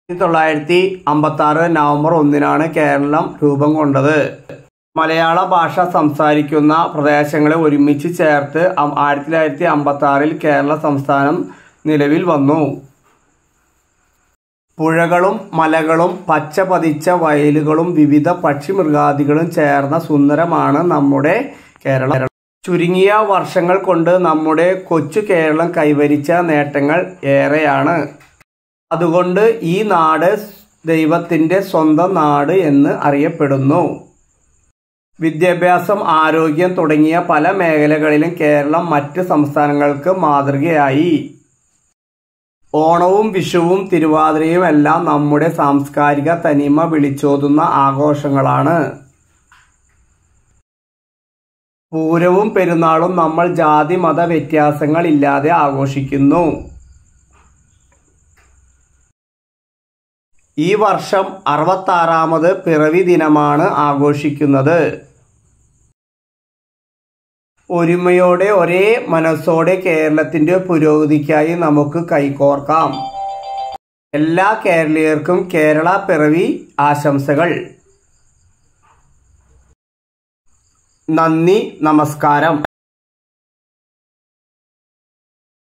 ആയിരത്തി തൊള്ളായിരത്തി അമ്പത്തി ആറ് നവംബർ ഒന്നിനാണ് കേരളം രൂപം കൊണ്ടത് മലയാള ഭാഷ സംസാരിക്കുന്ന പ്രദേശങ്ങളെ ഒരുമിച്ച് ചേർത്ത് അം- ആയിരത്തി തൊള്ളായിരത്തി അമ്പത്തി ആറിൽ കേരള സംസ്ഥാനം നിലവിൽ വന്നു പുഴകളും മലകളും പച്ച പതിച്ച വയലുകളും വിവിധ പക്ഷിമൃഗാദികളും ചേർന്ന സുന്ദരമാണ് നമ്മുടെ കേരളം ചുരുങ്ങിയ വർഷങ്ങൾ കൊണ്ട് നമ്മുടെ കൊച്ചു കേരളം കൈവരിച്ച നേട്ടങ്ങൾ ഏറെയാണ് അതുകൊണ്ട് ഈ നാട് ദൈവത്തിൻ്റെ സ്വന്തം നാട് എന്ന് അറിയപ്പെടുന്നു വിദ്യാഭ്യാസം ആരോഗ്യം തുടങ്ങിയ പല മേഖലകളിലും കേരളം മറ്റ് സംസ്ഥാനങ്ങൾക്ക് മാതൃകയായി ഓണവും വിഷുവും തിരുവാതിരയും എല്ലാം നമ്മുടെ സാംസ്കാരിക തനിമ വിളിച്ചോതുന്ന ആഘോഷങ്ങളാണ് പൂരവും പെരുന്നാളും നമ്മൾ ജാതി മത വ്യത്യാസങ്ങൾ ഇല്ലാതെ ആഘോഷിക്കുന്നു ഈ വർഷം അറുപത്താറാമത് പിറവി ദിനമാണ് ആഘോഷിക്കുന്നത് ഒരുമയോടെ ഒരേ മനസ്സോടെ കേരളത്തിന്റെ പുരോഗതിക്കായി നമുക്ക് കൈകോർക്കാം എല്ലാ കേരളീയർക്കും കേരള പിറവി ആശംസകൾ നന്ദി നമസ്കാരം